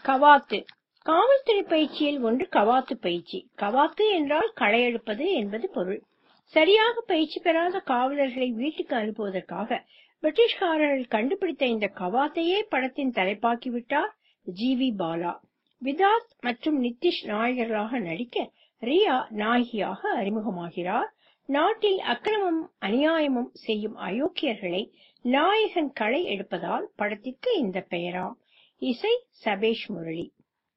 கவாத்து காவல்துறை பயிற்சியில் ஒன்று கவாத்து பயிற்சி கவாத்து என்றால் களையெடுப்பது என்பது பொருள் சரியாக பயிற்சி பெறாத காவலர்களை வீட்டுக்கு அனுப்புவதற்காக பிரிட்டிஷ்காரர்கள் கண்டுபிடித்த இந்த கவாத்தையே படத்தின் தலைப்பாக்கி விட்டார் ஜி வி பாலா விதார்த் மற்றும் நிதிஷ் நாயகர்களாக நடிக்க ரியா நாயகியாக அறிமுகமாகிறார் நாட்டில் அக்கிரமமும் அநியாயமும் செய்யும் அயோக்கியர்களை நாயகன் களை எடுப்பதால் படத்திற்கு இந்த பெயராம் இசை சபேஷ் முரளி